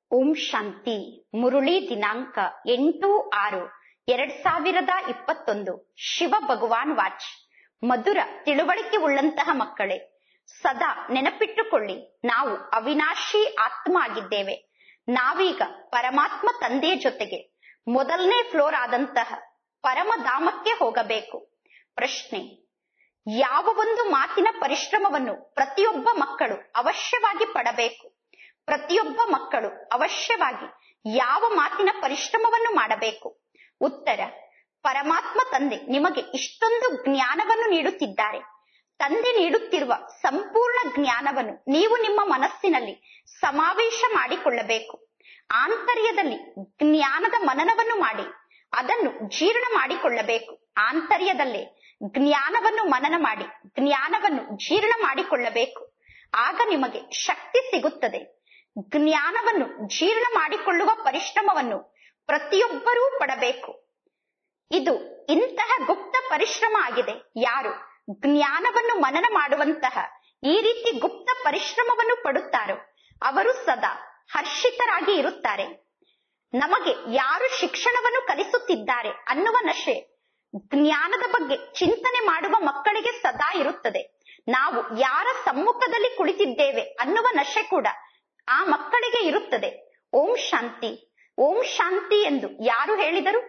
ಓಂ ಶಾಂತಿ ಮುರುಳಿ ದಿನಾಂಕ ಎಂಟು ಆರು ಎರಡ್ ಸಾವಿರದ ಇಪ್ಪತ್ತೊಂದು ಶಿವ ಭಗವಾನ್ ವಾಚ್ ಮಧುರ ತಿಳುವಳಿಕೆ ಉಳ್ಳಂತಹ ಮಕ್ಕಳೇ ಸದಾ ನೆನಪಿಟ್ಟುಕೊಳ್ಳಿ ನಾವು ಅವಿನಾಶಿ ಆತ್ಮ ಆಗಿದ್ದೇವೆ ನಾವೀಗ ಪರಮಾತ್ಮ ತಂದೆಯ ಜೊತೆಗೆ ಮೊದಲನೇ ಫ್ಲೋರ್ ಆದಂತಹ ಪರಮಧಾಮಕ್ಕೆ ಹೋಗಬೇಕು ಪ್ರಶ್ನೆ ಯಾವ ಒಂದು ಮಾತಿನ ಪರಿಶ್ರಮವನ್ನು ಪ್ರತಿಯೊಬ್ಬ ಮಕ್ಕಳು ಅವಶ್ಯವಾಗಿ ಪಡಬೇಕು ಪ್ರತಿಯೊಬ್ಬ ಮಕ್ಕಳು ಅವಶ್ಯವಾಗಿ ಯಾವ ಮಾತಿನ ಪರಿಶ್ರಮವನ್ನು ಮಾಡಬೇಕು ಉತ್ತರ ಪರಮಾತ್ಮ ತಂದೆ ನಿಮಗೆ ಇಷ್ಟೊಂದು ಜ್ಞಾನವನ್ನು ನೀಡುತ್ತಿದ್ದಾರೆ ತಂದೆ ನೀಡುತ್ತಿರುವ ಸಂಪೂರ್ಣ ಜ್ಞಾನವನ್ನು ನೀವು ನಿಮ್ಮ ಮನಸ್ಸಿನಲ್ಲಿ ಸಮಾವೇಶ ಮಾಡಿಕೊಳ್ಳಬೇಕು ಆಂತರ್ಯದಲ್ಲಿ ಜ್ಞಾನದ ಮನನವನ್ನು ಮಾಡಿ ಅದನ್ನು ಜೀರ್ಣ ಮಾಡಿಕೊಳ್ಳಬೇಕು ಆಂತರ್ಯದಲ್ಲೇ ಜ್ಞಾನವನ್ನು ಮನನ ಮಾಡಿ ಜ್ಞಾನವನ್ನು ಜೀರ್ಣ ಮಾಡಿಕೊಳ್ಳಬೇಕು ಆಗ ನಿಮಗೆ ಶಕ್ತಿ ಸಿಗುತ್ತದೆ ಜ್ಞಾನವನ್ನು ಜೀರ್ಣ ಮಾಡಿಕೊಳ್ಳುವ ಪರಿಶ್ರಮವನ್ನು ಪ್ರತಿಯೊಬ್ಬರೂ ಪಡಬೇಕು ಇದು ಇಂತಹ ಗುಪ್ತ ಪರಿಶ್ರಮ ಆಗಿದೆ ಯಾರು ಜ್ಞಾನವನ್ನು ಮನನ ಮಾಡುವಂತಹ ಈ ರೀತಿ ಗುಪ್ತ ಪರಿಶ್ರಮವನ್ನು ಪಡುತ್ತಾರೋ ಅವರು ಸದಾ ಹರ್ಷಿತರಾಗಿ ಇರುತ್ತಾರೆ ನಮಗೆ ಯಾರು ಶಿಕ್ಷಣವನ್ನು ಕಲಿಸುತ್ತಿದ್ದಾರೆ ಅನ್ನುವ ನಶೆ ಜ್ಞಾನದ ಬಗ್ಗೆ ಚಿಂತನೆ ಮಾಡುವ ಮಕ್ಕಳಿಗೆ ಸದಾ ಇರುತ್ತದೆ ನಾವು ಯಾರ ಸಮ್ಮುಖದಲ್ಲಿ ಕುಳಿತಿದ್ದೇವೆ ಅನ್ನುವ ನಶೆ ಕೂಡ ಆ ಮಕ್ಕಳಿಗೆ ಇರುತ್ತದೆ ಓಂ ಶಾಂತಿ ಓಂ ಶಾಂತಿ ಎಂದು ಯಾರು ಹೇಳಿದರು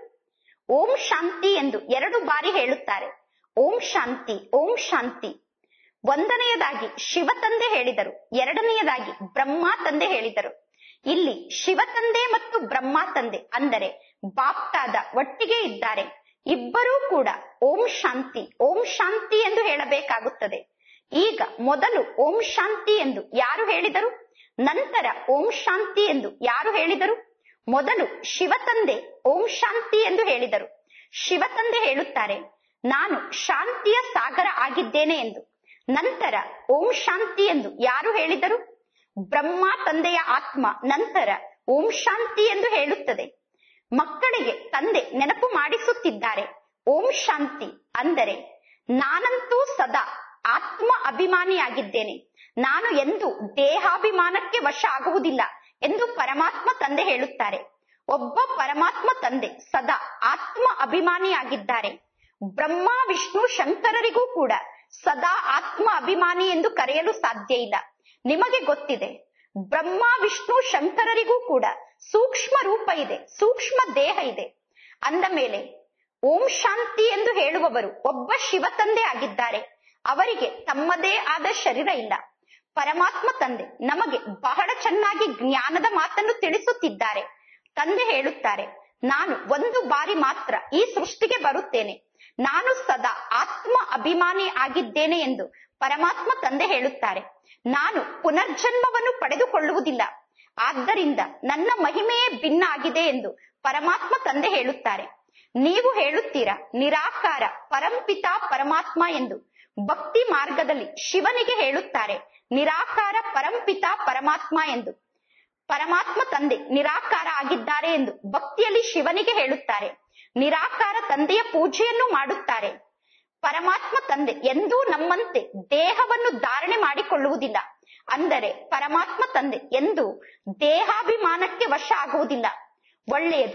ಓಂ ಶಾಂತಿ ಎಂದು ಎರಡು ಬಾರಿ ಹೇಳುತ್ತಾರೆ ಓಂ ಶಾಂತಿ ಓಂ ಶಾಂತಿ ಒಂದನೆಯದಾಗಿ ಶಿವ ತಂದೆ ಹೇಳಿದರು ಎರಡನೆಯದಾಗಿ ಬ್ರಹ್ಮ ತಂದೆ ಹೇಳಿದರು ಇಲ್ಲಿ ಶಿವ ತಂದೆ ಮತ್ತು ಬ್ರಹ್ಮ ತಂದೆ ಅಂದರೆ ಬಾಪ್ತಾದ ಒಟ್ಟಿಗೆ ಇದ್ದಾರೆ ಇಬ್ಬರೂ ಕೂಡ ಓಂ ಶಾಂತಿ ಓಂ ಶಾಂತಿ ಎಂದು ಹೇಳಬೇಕಾಗುತ್ತದೆ ಈಗ ಮೊದಲು ಓಂ ಶಾಂತಿ ಎಂದು ಯಾರು ಹೇಳಿದರು ನಂತರ ಓಂ ಶಾಂತಿ ಎಂದು ಯಾರು ಹೇಳಿದರು ಮೊದಲು ಶಿವ ತಂದೆ ಓಂ ಶಾಂತಿ ಎಂದು ಹೇಳಿದರು ಶಿವ ತಂದೆ ಹೇಳುತ್ತಾರೆ ನಾನು ಶಾಂತಿಯ ಸಾಗರ ಆಗಿದ್ದೇನೆ ಎಂದು ನಂತರ ಓಂ ಶಾಂತಿ ಎಂದು ಯಾರು ಹೇಳಿದರು ಬ್ರಹ್ಮ ತಂದೆಯ ಆತ್ಮ ನಂತರ ಓಂ ಶಾಂತಿ ಎಂದು ಹೇಳುತ್ತದೆ ಮಕ್ಕಳಿಗೆ ತಂದೆ ನೆನಪು ಮಾಡಿಸುತ್ತಿದ್ದಾರೆ ಓಂ ಶಾಂತಿ ಅಂದರೆ ನಾನಂತೂ ಸದಾ ಆತ್ಮ ಅಭಿಮಾನಿಯಾಗಿದ್ದೇನೆ ನಾನು ಎಂದು ದೇಹಾಭಿಮಾನಕ್ಕೆ ವಶ ಆಗುವುದಿಲ್ಲ ಎಂದು ಪರಮಾತ್ಮ ತಂದೆ ಹೇಳುತ್ತಾರೆ ಒಬ್ಬ ಪರಮಾತ್ಮ ತಂದೆ ಸದಾ ಆತ್ಮ ಅಭಿಮಾನಿಯಾಗಿದ್ದಾರೆ ಬ್ರಹ್ಮ ವಿಷ್ಣು ಶಂಕರರಿಗೂ ಕೂಡ ಸದಾ ಆತ್ಮ ಅಭಿಮಾನಿ ಎಂದು ಕರೆಯಲು ಸಾಧ್ಯ ಇಲ್ಲ ನಿಮಗೆ ಗೊತ್ತಿದೆ ಬ್ರಹ್ಮ ವಿಷ್ಣು ಶಂಕರರಿಗೂ ಕೂಡ ಸೂಕ್ಷ್ಮ ರೂಪ ಇದೆ ಸೂಕ್ಷ್ಮ ದೇಹ ಇದೆ ಅಂದ ಮೇಲೆ ಓಂ ಶಾಂತಿ ಎಂದು ಹೇಳುವವರು ಒಬ್ಬ ಶಿವ ತಂದೆ ಆಗಿದ್ದಾರೆ ಅವರಿಗೆ ತಮ್ಮದೇ ಆದ ಶರೀರ ಇಲ್ಲ ಪರಮಾತ್ಮ ತಂದೆ ನಮಗೆ ಬಹಳ ಚೆನ್ನಾಗಿ ಜ್ಞಾನದ ಮಾತನ್ನು ತಿಳಿಸುತ್ತಿದ್ದಾರೆ ತಂದೆ ಹೇಳುತ್ತಾರೆ ನಾನು ಒಂದು ಬಾರಿ ಮಾತ್ರ ಈ ಸೃಷ್ಟಿಗೆ ಬರುತ್ತೇನೆ ನಾನು ಸದಾ ಆತ್ಮ ಅಭಿಮಾನಿ ಆಗಿದ್ದೇನೆ ಎಂದು ಪರಮಾತ್ಮ ತಂದೆ ಹೇಳುತ್ತಾರೆ ನಾನು ಪುನರ್ಜನ್ಮವನ್ನು ಪಡೆದುಕೊಳ್ಳುವುದಿಲ್ಲ ಆದ್ದರಿಂದ ನನ್ನ ಮಹಿಮೆಯೇ ಭಿನ್ನ ಆಗಿದೆ ಎಂದು ಪರಮಾತ್ಮ ತಂದೆ ಹೇಳುತ್ತಾರೆ ನೀವು ಹೇಳುತ್ತೀರಾ ನಿರಾಕಾರ ಪರಂಪಿತ ಪರಮಾತ್ಮ ಎಂದು ಭಕ್ತಿ ಮಾರ್ಗದಲ್ಲಿ ಶಿವನಿಗೆ ಹೇಳುತ್ತಾರೆ ನಿರಾಕಾರ ಪರಂಪಿತ ಪರಮಾತ್ಮ ಎಂದು ಪರಮಾತ್ಮ ತಂದೆ ನಿರಾಕಾರ ಆಗಿದ್ದಾರೆ ಎಂದು ಭಕ್ತಿಯಲ್ಲಿ ಶಿವನಿಗೆ ಹೇಳುತ್ತಾರೆ ನಿರಾಕಾರ ತಂದೆಯ ಪೂಜೆಯನ್ನು ಮಾಡುತ್ತಾರೆ ಪರಮಾತ್ಮ ತಂದೆ ಎಂದೂ ನಮ್ಮಂತೆ ದೇಹವನ್ನು ಧಾರಣೆ ಮಾಡಿಕೊಳ್ಳುವುದಿಲ್ಲ ಅಂದರೆ ಪರಮಾತ್ಮ ತಂದೆ ಎಂದು ದೇಹಾಭಿಮಾನಕ್ಕೆ ವಶ ಆಗುವುದಿಲ್ಲ ಒಳ್ಳೆಯದು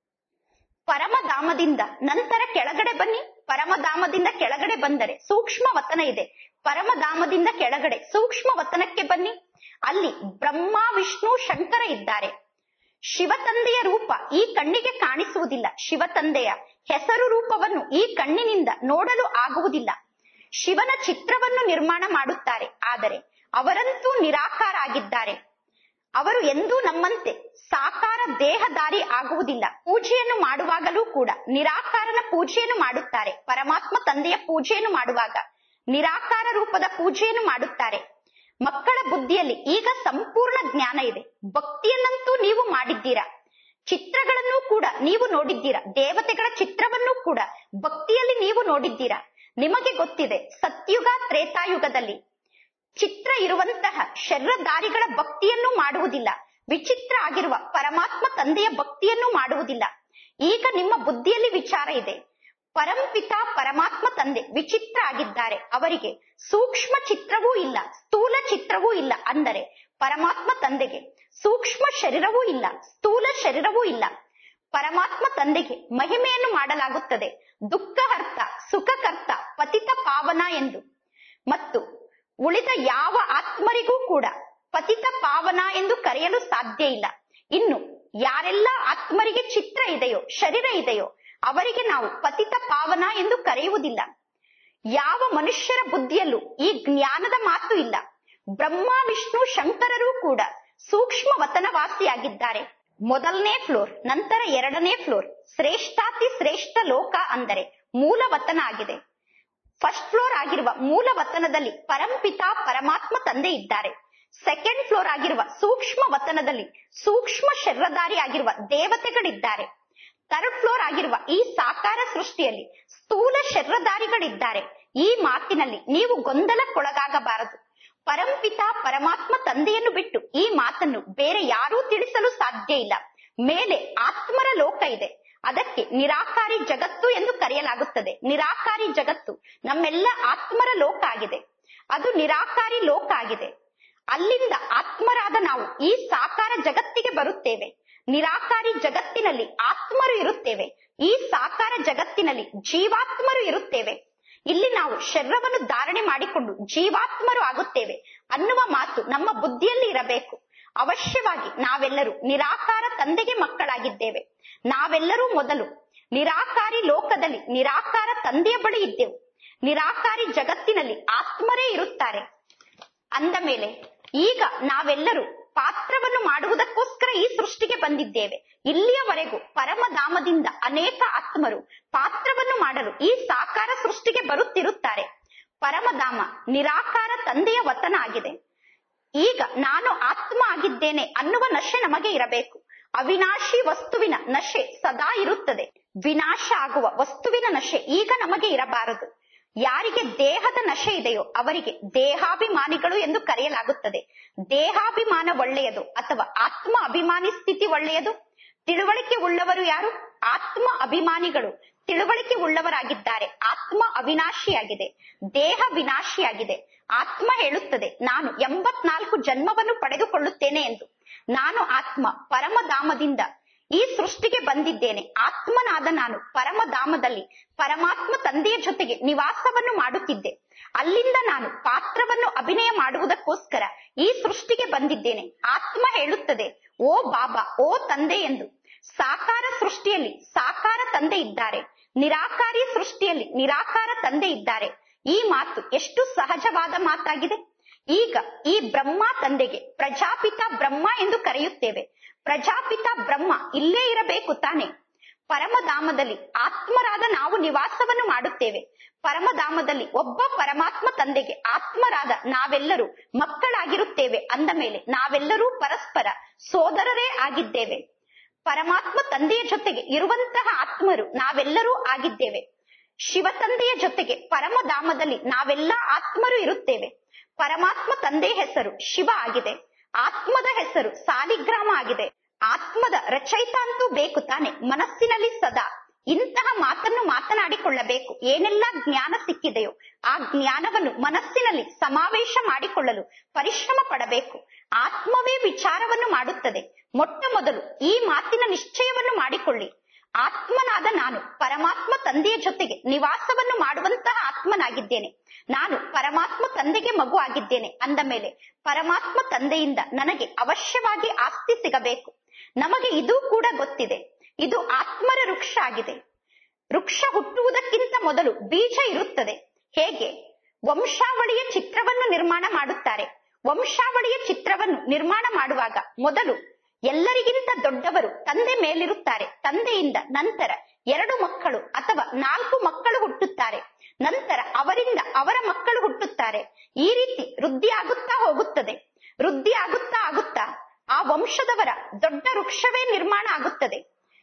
ಪರಮಧಾಮದಿಂದ ನಂತರ ಕೆಳಗಡೆ ಬನ್ನಿ ಪರಮಧಾಮದಿಂದ ಕೆಳಗಡೆ ಬಂದರೆ ಸೂಕ್ಷ್ಮ ವತನ ಇದೆ ಪರಮಧಾಮದಿಂದ ಕೆಳಗಡೆ ಸೂಕ್ಷ್ಮ ವತನಕ್ಕೆ ಬನ್ನಿ ಅಲ್ಲಿ ಬ್ರಹ್ಮ ವಿಷ್ಣು ಶಂಕರ ಇದ್ದಾರೆ ಶಿವ ತಂದೆಯ ರೂಪ ಈ ಕಣ್ಣಿಗೆ ಕಾಣಿಸುವುದಿಲ್ಲ ಶಿವ ತಂದೆಯ ಹೆಸರು ರೂಪವನ್ನು ಈ ಕಣ್ಣಿನಿಂದ ನೋಡಲು ಆಗುವುದಿಲ್ಲ ಶಿವನ ಚಿತ್ರವನ್ನು ನಿರ್ಮಾಣ ಮಾಡುತ್ತಾರೆ ಆದರೆ ಅವರಂತೂ ನಿರಾಕಾರ ಆಗಿದ್ದಾರೆ ಅವರು ಎಂದೂ ನಮ್ಮಂತೆ ಸಾಕಾರ ದೇಹದಾರಿ ಆಗುವುದಿಲ್ಲ ಪೂಜೆಯನ್ನು ಮಾಡುವಾಗಲೂ ಕೂಡ ನಿರಾಕಾರನ ಪೂಜೆಯನ್ನು ಮಾಡುತ್ತಾರೆ ಪರಮಾತ್ಮ ತಂದೆಯ ಪೂಜೆಯನ್ನು ಮಾಡುವಾಗ ನಿರಾಕಾರ ರೂಪದ ಪೂಜೆಯನ್ನು ಮಾಡುತ್ತಾರೆ ಮಕ್ಕಳ ಬುದ್ಧಿಯಲ್ಲಿ ಈಗ ಸಂಪೂರ್ಣ ಜ್ಞಾನ ಇದೆ ಭಕ್ತಿಯನ್ನಂತೂ ನೀವು ಮಾಡಿದ್ದೀರಾ ಚಿತ್ರಗಳನ್ನು ಕೂಡ ನೀವು ನೋಡಿದ್ದೀರಾ ದೇವತೆಗಳ ಚಿತ್ರವನ್ನು ಕೂಡ ಭಕ್ತಿಯಲ್ಲಿ ನೀವು ನೋಡಿದ್ದೀರಾ ನಿಮಗೆ ಗೊತ್ತಿದೆ ಸತ್ಯುಗ ತ್ರೇತಾಯುಗದಲ್ಲಿ ಚಿತ್ರ ಇರುವಂತಹ ಶರೀರಧಾರಿಗಳ ಭಕ್ತಿಯನ್ನು ಮಾಡುವುದಿಲ್ಲ ವಿಚಿತ್ರ ಆಗಿರುವ ಪರಮಾತ್ಮ ತಂದೆಯ ಭಕ್ತಿಯನ್ನು ಮಾಡುವುದಿಲ್ಲ ಈಗ ನಿಮ್ಮ ಬುದ್ಧಿಯಲ್ಲಿ ವಿಚಾರ ಇದೆ ಪರಂಪಿತ ಪರಮಾತ್ಮ ತಂದೆ ವಿಚಿತ್ರ ಆಗಿದ್ದಾರೆ ಅವರಿಗೆ ಸೂಕ್ಷ್ಮ ಚಿತ್ರವೂ ಇಲ್ಲ ಸ್ಥೂಲ ಚಿತ್ರವೂ ಇಲ್ಲ ಅಂದರೆ ಪರಮಾತ್ಮ ತಂದೆಗೆ ಸೂಕ್ಷ್ಮ ಶರೀರವೂ ಇಲ್ಲ ಸ್ಥೂಲ ಶರೀರವೂ ಇಲ್ಲ ಪರಮಾತ್ಮ ತಂದೆಗೆ ಮಹಿಮೆಯನ್ನು ಮಾಡಲಾಗುತ್ತದೆ ದುಃಖಹರ್ತ ಸುಖಕರ್ತ ಪತಿತ ಪಾವನ ಎಂದು ಮತ್ತು ಉಳಿದ ಯಾವ ಆತ್ಮರಿಗೂ ಕೂಡ ಪತಿತ ಪಾವನ ಎಂದು ಕರೆಯಲು ಸಾಧ್ಯ ಇಲ್ಲ ಇನ್ನು ಯಾರೆಲ್ಲ ಆತ್ಮರಿಗೆ ಚಿತ್ರ ಇದೆಯೋ ಶರೀರ ಇದೆಯೋ ಅವರಿಗೆ ನಾವು ಪತಿತ ಪಾವನ ಎಂದು ಕರೆಯುವುದಿಲ್ಲ ಯಾವ ಮನುಷ್ಯರ ಬುದ್ಧಿಯಲ್ಲೂ ಈ ಜ್ಞಾನದ ಮಾತು ಇಲ್ಲ ಬ್ರಹ್ಮ ವಿಷ್ಣು ಶಂಕರರೂ ಕೂಡ ಸೂಕ್ಷ್ಮ ವತನವಾಸಿಯಾಗಿದ್ದಾರೆ ಮೊದಲನೇ ಫ್ಲೋರ್ ನಂತರ ಎರಡನೇ ಫ್ಲೋರ್ ಶ್ರೇಷ್ಠಾತಿ ಶ್ರೇಷ್ಠ ಲೋಕ ಅಂದರೆ ಮೂಲ ವತನ ಆಗಿದೆ ಫಸ್ಟ್ ಫ್ಲೋರ್ ಆಗಿರುವ ಮೂಲ ವತನದಲ್ಲಿ ಪರಂಪಿತ ಪರಮಾತ್ಮ ತಂದೆ ಇದ್ದಾರೆ ಸೆಕೆಂಡ್ ಫ್ಲೋರ್ ಆಗಿರುವ ಸೂಕ್ಷ್ಮ ವತನದಲ್ಲಿ ಸೂಕ್ಷ್ಮ ಶರೀರಧಾರಿ ಆಗಿರುವ ದೇವತೆಗಳಿದ್ದಾರೆ ಥರ್ಡ್ ಫ್ಲೋರ್ ಆಗಿರುವ ಈ ಸಾಕಾರ ಸೃಷ್ಟಿಯಲ್ಲಿ ಸ್ಥೂಲ ಶರೀರಧಾರಿಗಳಿದ್ದಾರೆ ಈ ಮಾತಿನಲ್ಲಿ ನೀವು ಗೊಂದಲಕ್ಕೊಳಗಾಗಬಾರದು ಪರಂಪಿತ ಪರಮಾತ್ಮ ತಂದೆಯನ್ನು ಬಿಟ್ಟು ಈ ಮಾತನ್ನು ಬೇರೆ ಯಾರೂ ತಿಳಿಸಲು ಸಾಧ್ಯ ಇಲ್ಲ ಮೇಲೆ ಆತ್ಮರ ಲೋಕ ಇದೆ ಅದಕ್ಕೆ ನಿರಾಕಾರಿ ಜಗತ್ತು ಎಂದು ಕರೆಯಲಾಗುತ್ತದೆ ನಿರಾಕಾರಿ ಜಗತ್ತು ನಮ್ಮೆಲ್ಲ ಆತ್ಮರ ಲೋಕ ಆಗಿದೆ ಅದು ನಿರಾಕಾರಿ ಲೋಕ ಆಗಿದೆ ಅಲ್ಲಿಂದ ಆತ್ಮರಾದ ನಾವು ಈ ಸಾಕಾರ ಜಗತ್ತಿಗೆ ಬರುತ್ತೇವೆ ನಿರಾಕಾರಿ ಜಗತ್ತಿನಲ್ಲಿ ಆತ್ಮರು ಇರುತ್ತೇವೆ ಈ ಸಾಕಾರ ಜಗತ್ತಿನಲ್ಲಿ ಜೀವಾತ್ಮರು ಇರುತ್ತೇವೆ ಇಲ್ಲಿ ನಾವು ಶರೀರವನ್ನು ಧಾರಣೆ ಮಾಡಿಕೊಂಡು ಜೀವಾತ್ಮರು ಆಗುತ್ತೇವೆ ಅನ್ನುವ ಮಾತು ನಮ್ಮ ಬುದ್ಧಿಯಲ್ಲಿ ಇರಬೇಕು ಅವಶ್ಯವಾಗಿ ನಾವೆಲ್ಲರೂ ನಿರಾಕಾರ ತಂದೆಗೆ ಮಕ್ಕಳಾಗಿದ್ದೇವೆ ನಾವೆಲ್ಲರೂ ಮೊದಲು ನಿರಾಕಾರಿ ಲೋಕದಲ್ಲಿ ನಿರಾಕಾರ ತಂದೆಯ ಬಳಿ ಇದ್ದೆವು ನಿರಾಕಾರಿ ಜಗತ್ತಿನಲ್ಲಿ ಆತ್ಮರೇ ಇರುತ್ತಾರೆ ಅಂದ ಮೇಲೆ ಈಗ ನಾವೆಲ್ಲರೂ ಪಾತ್ರವನ್ನು ಮಾಡುವುದಕ್ಕೋಸ್ಕರ ಈ ಸೃಷ್ಟಿಗೆ ಬಂದಿದ್ದೇವೆ ಇಲ್ಲಿಯವರೆಗೂ ಪರಮಧಾಮದಿಂದ ಅನೇಕ ಆತ್ಮರು ಪಾತ್ರವನ್ನು ಮಾಡಲು ಈ ಸಾಕಾರ ಸೃಷ್ಟಿಗೆ ಬರುತ್ತಿರುತ್ತಾರೆ ಪರಮಧಾಮ ನಿರಾಕಾರ ತಂದೆಯ ವತನ ಆಗಿದೆ ಈಗ ನಾನು ಆತ್ಮ ಆಗಿದ್ದೇನೆ ಅನ್ನುವ ನಶೆ ನಮಗೆ ಇರಬೇಕು ಅವಿನಾಶಿ ವಸ್ತುವಿನ ನಶೆ ಸದಾ ಇರುತ್ತದೆ ವಿನಾಶ ಆಗುವ ವಸ್ತುವಿನ ನಶೆ ಈಗ ನಮಗೆ ಇರಬಾರದು ಯಾರಿಗೆ ದೇಹದ ನಶೆ ಇದೆಯೋ ಅವರಿಗೆ ದೇಹಾಭಿಮಾನಿಗಳು ಎಂದು ಕರೆಯಲಾಗುತ್ತದೆ ದೇಹಾಭಿಮಾನ ಒಳ್ಳೆಯದು ಅಥವಾ ಆತ್ಮ ಅಭಿಮಾನಿ ಸ್ಥಿತಿ ಒಳ್ಳೆಯದು ತಿಳುವಳಿಕೆ ಉಳ್ಳವರು ಯಾರು ಆತ್ಮ ಅಭಿಮಾನಿಗಳು ತಿಳುವಳಿಕೆ ಉಳ್ಳವರಾಗಿದ್ದಾರೆ ಆತ್ಮ ಅವಿನಾಶಿಯಾಗಿದೆ ದೇಹ ವಿನಾಶಿಯಾಗಿದೆ ಆತ್ಮ ಹೇಳುತ್ತದೆ ನಾನು ಎಂಬತ್ನಾಲ್ಕು ಜನ್ಮವನ್ನು ಪಡೆದುಕೊಳ್ಳುತ್ತೇನೆ ಎಂದು ನಾನು ಆತ್ಮ ಪರಮಧಾಮದಿಂದ ಈ ಸೃಷ್ಟಿಗೆ ಬಂದಿದ್ದೇನೆ ಆತ್ಮನಾದ ನಾನು ಪರಮಧಾಮದಲ್ಲಿ ಪರಮಾತ್ಮ ತಂದೆಯ ಜೊತೆಗೆ ನಿವಾಸವನ್ನು ಮಾಡುತ್ತಿದ್ದೆ ಅಲ್ಲಿಂದ ನಾನು ಪಾತ್ರವನ್ನು ಅಭಿನಯ ಮಾಡುವುದಕ್ಕೋಸ್ಕರ ಈ ಸೃಷ್ಟಿಗೆ ಬಂದಿದ್ದೇನೆ ಆತ್ಮ ಹೇಳುತ್ತದೆ ಓ ಬಾಬಾ ಓ ತಂದೆ ಎಂದು ಸಾಕಾರ ಸೃಷ್ಟಿಯಲ್ಲಿ ಸಾಕಾರ ತಂದೆ ಇದ್ದಾರೆ ನಿರಾಕಾರಿ ಸೃಷ್ಟಿಯಲ್ಲಿ ನಿರಾಕಾರ ತಂದೆ ಇದ್ದಾರೆ ಈ ಮಾತು ಎಷ್ಟು ಸಹಜವಾದ ಮಾತಾಗಿದೆ ಈಗ ಈ ಬ್ರಹ್ಮ ತಂದೆಗೆ ಪ್ರಜಾಪಿತ ಬ್ರಹ್ಮ ಎಂದು ಕರೆಯುತ್ತೇವೆ ಪ್ರಜಾಪಿತ ಬ್ರಹ್ಮ ಇಲ್ಲೇ ಇರಬೇಕು ತಾನೆ ಪರಮಧಾಮದಲ್ಲಿ ಆತ್ಮರಾದ ನಾವು ನಿವಾಸವನ್ನು ಮಾಡುತ್ತೇವೆ ಪರಮಧಾಮದಲ್ಲಿ ಒಬ್ಬ ಪರಮಾತ್ಮ ತಂದೆಗೆ ಆತ್ಮರಾದ ನಾವೆಲ್ಲರೂ ಮಕ್ಕಳಾಗಿರುತ್ತೇವೆ ಅಂದ ಮೇಲೆ ನಾವೆಲ್ಲರೂ ಪರಸ್ಪರ ಸೋದರರೇ ಆಗಿದ್ದೇವೆ ಪರಮಾತ್ಮ ತಂದೆಯ ಜೊತೆಗೆ ಇರುವಂತಹ ಆತ್ಮರು ನಾವೆಲ್ಲರೂ ಆಗಿದ್ದೇವೆ ಶಿವ ತಂದೆಯ ಜೊತೆಗೆ ಪರಮಧಾಮದಲ್ಲಿ ನಾವೆಲ್ಲ ಆತ್ಮರು ಇರುತ್ತೇವೆ ಪರಮಾತ್ಮ ತಂದೆ ಹೆಸರು ಶಿವ ಆಗಿದೆ ಆತ್ಮದ ಹೆಸರು ಸಾಲಿಗ್ರಾಮ ಆಗಿದೆ ಆತ್ಮದ ರಚಯಿತ ಅಂತೂ ಬೇಕು ತಾನೆ ಮನಸ್ಸಿನಲ್ಲಿ ಸದಾ ಇಂತಹ ಮಾತನ್ನು ಮಾತನಾಡಿಕೊಳ್ಳಬೇಕು ಏನೆಲ್ಲ ಜ್ಞಾನ ಸಿಕ್ಕಿದೆಯೋ ಆ ಜ್ಞಾನವನ್ನು ಮನಸ್ಸಿನಲ್ಲಿ ಸಮಾವೇಶ ಮಾಡಿಕೊಳ್ಳಲು ಪರಿಶ್ರಮ ಪಡಬೇಕು ಆತ್ಮವೇ ವಿಚಾರವನ್ನು ಮಾಡುತ್ತದೆ ಮೊಟ್ಟ ಮೊದಲು ಈ ಮಾತಿನ ನಿಶ್ಚಯವನ್ನು ಮಾಡಿಕೊಳ್ಳಿ ಆತ್ಮನಾದ ನಾನು ಪರಮಾತ್ಮ ತಂದೆಯ ಜೊತೆಗೆ ನಿವಾಸವನ್ನು ಮಾಡುವಂತಹ ಆತ್ಮನಾಗಿದ್ದೇನೆ ನಾನು ಪರಮಾತ್ಮ ತಂದೆಗೆ ಮಗು ಆಗಿದ್ದೇನೆ ಅಂದ ಮೇಲೆ ಪರಮಾತ್ಮ ತಂದೆಯಿಂದ ನನಗೆ ಅವಶ್ಯವಾಗಿ ಆಸ್ತಿ ಸಿಗಬೇಕು ನಮಗೆ ಇದು ಕೂಡ ಗೊತ್ತಿದೆ ಇದು ಆತ್ಮರ ವೃಕ್ಷ ಆಗಿದೆ ವೃಕ್ಷ ಹುಟ್ಟುವುದಕ್ಕಿಂತ ಮೊದಲು ಬೀಜ ಇರುತ್ತದೆ ಹೇಗೆ ವಂಶಾವಳಿಯ ಚಿತ್ರವನ್ನು ನಿರ್ಮಾಣ ಮಾಡುತ್ತಾರೆ ವಂಶಾವಳಿಯ ಚಿತ್ರವನ್ನು ನಿರ್ಮಾಣ ಮಾಡುವಾಗ ಮೊದಲು ಎಲ್ಲರಿಗಿಂತ ದೊಡ್ಡವರು ತಂದೆ ಮೇಲಿರುತ್ತಾರೆ ತಂದೆಯಿಂದ ನಂತರ ಎರಡು ಮಕ್ಕಳು ಅಥವಾ ನಾಲ್ಕು ಮಕ್ಕಳು ಹುಟ್ಟುತ್ತಾರೆ ನಂತರ ಅವರಿಂದ ಅವರ ಮಕ್ಕಳು ಹುಟ್ಟುತ್ತಾರೆ ಈ ರೀತಿ ವೃದ್ಧಿ ಆಗುತ್ತಾ ಹೋಗುತ್ತದೆ ವೃದ್ಧಿ ಆಗುತ್ತಾ ಆಗುತ್ತಾ ಆ ವಂಶದವರ ದೊಡ್ಡ ವೃಕ್ಷವೇ ನಿರ್ಮಾಣ ಆಗುತ್ತದೆ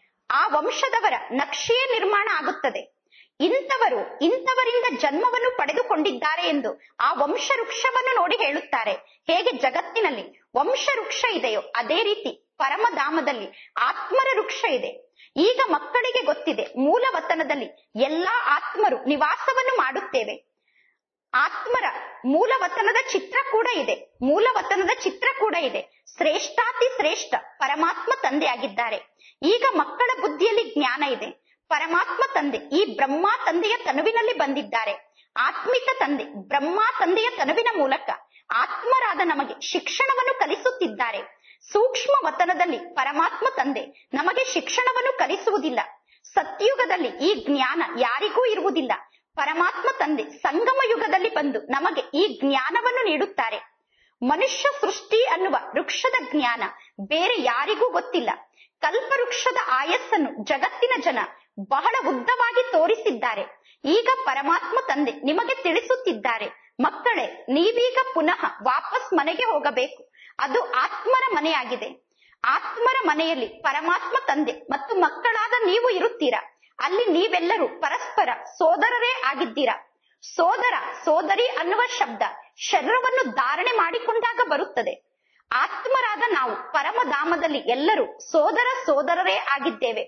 ಆ ವಂಶದವರ ನಕ್ಷೆಯೇ ನಿರ್ಮಾಣ ಆಗುತ್ತದೆ ಇಂಥವರು ಇಂಥವರಿಂದ ಜನ್ಮವನ್ನು ಪಡೆದುಕೊಂಡಿದ್ದಾರೆ ಎಂದು ಆ ವಂಶ ವೃಕ್ಷವನ್ನು ನೋಡಿ ಹೇಳುತ್ತಾರೆ ಹೇಗೆ ಜಗತ್ತಿನಲ್ಲಿ ವಂಶ ವೃಕ್ಷ ಇದೆಯೋ ಅದೇ ರೀತಿ ಪರಮಧಾಮದಲ್ಲಿ ಆತ್ಮರ ವೃಕ್ಷ ಇದೆ ಈಗ ಮಕ್ಕಳಿಗೆ ಗೊತ್ತಿದೆ ಮೂಲ ವತನದಲ್ಲಿ ಎಲ್ಲಾ ಆತ್ಮರು ನಿವಾಸವನ್ನು ಮಾಡುತ್ತೇವೆ ಆತ್ಮರ ಮೂಲವತನದ ಚಿತ್ರ ಕೂಡ ಇದೆ ಮೂಲವತನದ ಚಿತ್ರ ಕೂಡ ಇದೆ ಶ್ರೇಷ್ಠಾತಿ ಶ್ರೇಷ್ಠ ಪರಮಾತ್ಮ ತಂದೆ ಆಗಿದ್ದಾರೆ ಈಗ ಮಕ್ಕಳ ಬುದ್ಧಿಯಲ್ಲಿ ಜ್ಞಾನ ಇದೆ ಪರಮಾತ್ಮ ತಂದೆ ಈ ಬ್ರಹ್ಮ ತಂದೆಯ ತನುವಿನಲ್ಲಿ ಬಂದಿದ್ದಾರೆ ಆತ್ಮಿಕ ತಂದೆ ಬ್ರಹ್ಮ ತಂದೆಯ ತನುವಿನ ಮೂಲಕ ಆತ್ಮರಾದ ನಮಗೆ ಶಿಕ್ಷಣವನ್ನು ಕಲಿಸುತ್ತಿದ್ದಾರೆ ಸೂಕ್ಷ್ಮ ವತನದಲ್ಲಿ ಪರಮಾತ್ಮ ತಂದೆ ನಮಗೆ ಶಿಕ್ಷಣವನ್ನು ಕಲಿಸುವುದಿಲ್ಲ ಸತ್ಯುಗದಲ್ಲಿ ಈ ಜ್ಞಾನ ಯಾರಿಗೂ ಇರುವುದಿಲ್ಲ ಪರಮಾತ್ಮ ತಂದೆ ಸಂಗಮ ಯುಗದಲ್ಲಿ ಬಂದು ನಮಗೆ ಈ ಜ್ಞಾನವನ್ನು ನೀಡುತ್ತಾರೆ ಮನುಷ್ಯ ಸೃಷ್ಟಿ ಅನ್ನುವ ವೃಕ್ಷದ ಜ್ಞಾನ ಬೇರೆ ಯಾರಿಗೂ ಗೊತ್ತಿಲ್ಲ ಕಲ್ಪವೃಕ್ಷದ ಆಯಸ್ಸನ್ನು ಜಗತ್ತಿನ ಜನ ಬಹಳ ಉದ್ದವಾಗಿ ತೋರಿಸಿದ್ದಾರೆ ಈಗ ಪರಮಾತ್ಮ ತಂದೆ ನಿಮಗೆ ತಿಳಿಸುತ್ತಿದ್ದಾರೆ ಮಕ್ಕಳೇ ನೀವೀಗ ಪುನಃ ವಾಪಸ್ ಮನೆಗೆ ಹೋಗಬೇಕು ಅದು ಆತ್ಮರ ಮನೆಯಾಗಿದೆ ಆತ್ಮರ ಮನೆಯಲ್ಲಿ ಪರಮಾತ್ಮ ತಂದೆ ಮತ್ತು ಮಕ್ಕಳಾದ ನೀವು ಇರುತ್ತೀರಾ ಅಲ್ಲಿ ನೀವೆಲ್ಲರೂ ಪರಸ್ಪರ ಸೋದರರೇ ಆಗಿದ್ದೀರಾ ಸೋದರ ಸೋದರಿ ಅನ್ನುವ ಶಬ್ದ ಶರೀರವನ್ನು ಧಾರಣೆ ಮಾಡಿಕೊಂಡಾಗ ಬರುತ್ತದೆ ಆತ್ಮರಾದ ನಾವು ಪರಮಧಾಮದಲ್ಲಿ ಎಲ್ಲರೂ ಸೋದರ ಸೋದರರೇ ಆಗಿದ್ದೇವೆ